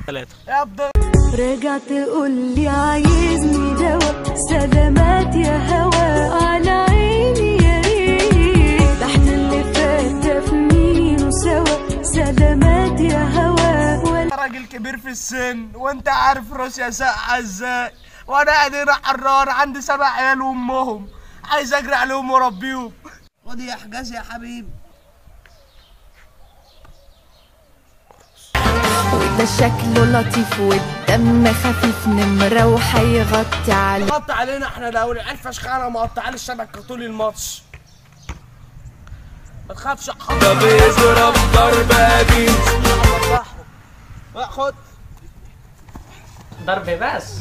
ثلاثة يا ابدا راجع تقول لي عايزني دوا سلامات يا هوا على عيني يا ريت تحت اللي فات تفنين سوا سلامات يا هوا ولا راجل كبير في السن وانت عارف روسيا ساقعه ازاي وانا قاعد هنا حران عندي سبع عيال وامهم عايز اجري عليهم واربيهم خد يا حجاز يا حبيبي وده شكله لطيف والدم خفيف نمرة وهيغطي على غطى علينا احنا لو العيال فشخانه مقطعين الشبكه طول الماتش ما تخافش يا حبيبي ده بيضرب ضرب قديم خد ضرب بس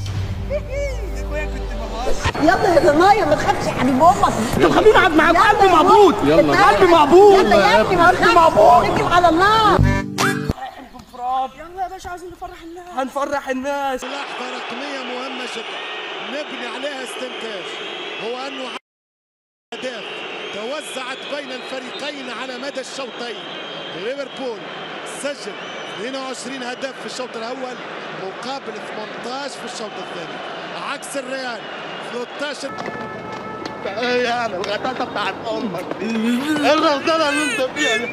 يلا يا ضنايا ما تخافش يا حبيب امك طب خليني اقعد معاك قلبي يلا مقبوض يلا قلبي مقبوض يلا يا ابني ما قلبي مقبوض اتكل على الله انفراد يلا يا باشا عايزين نفرح الناس هنفرح الناس لحظة رقمية مهمة جدا نبني عليها استنتاج هو أنه أهداف توزعت بين الفريقين على مدى الشوطين ليفربول سجل 22 هدف في الشوط الأول مقابل 18 في الشوط الثاني عكس الريال 13 ايه يعني الغطاسة بتاعت أمك دي الغلطانة اللي أنت فيها دي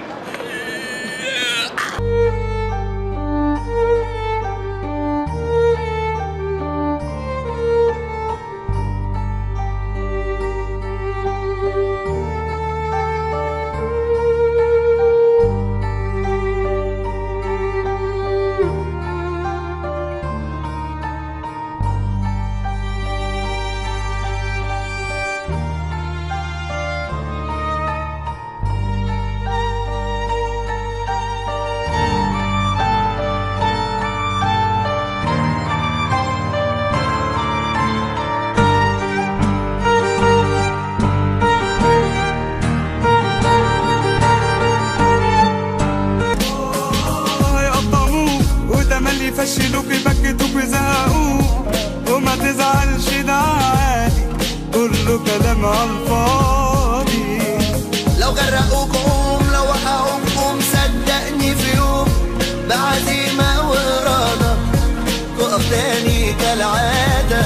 هيقطعوك وتملي يفشلوك يبكتوك ويزهقوك وما تزعلش ده عادي كله كلام على الفاضي لو غرقوك قوم لو وقعوك قوم صدقني في يوم بعزيمة وإرادة تقف تاني كالعادة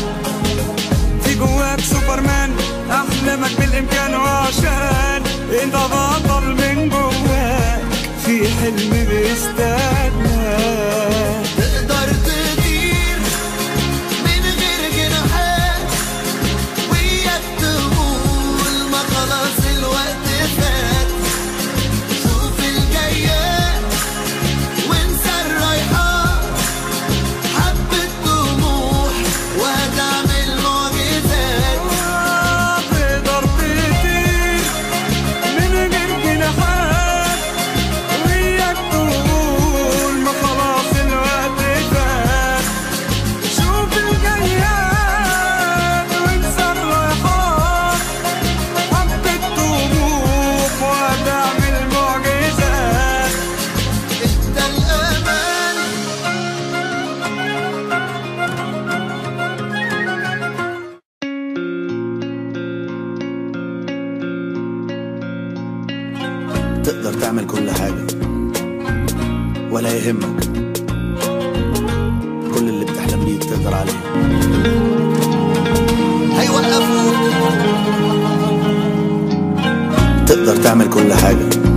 في جواك سوبرمان احلامك بالامكان وعشان انت بطل من جواك في حلم بيستناك تقدر تطير من غير جناحات وياك تقول ما خلاص الوقت فات شوف الجايات وانسى الرايحات حبة طموح وهتعمل معجزات تقدر تطير من غير جناحات وياك تقول ما خلاص الوقت فات شوف الجياد وانسى الرايحات حبة طموح وهتعمل معجزات انت الأمان تقدر تعمل كل حاجة ولا يهمك كل اللي بتحلم بيه تقدر عليه هيوقفوك تقدر تعمل كل حاجة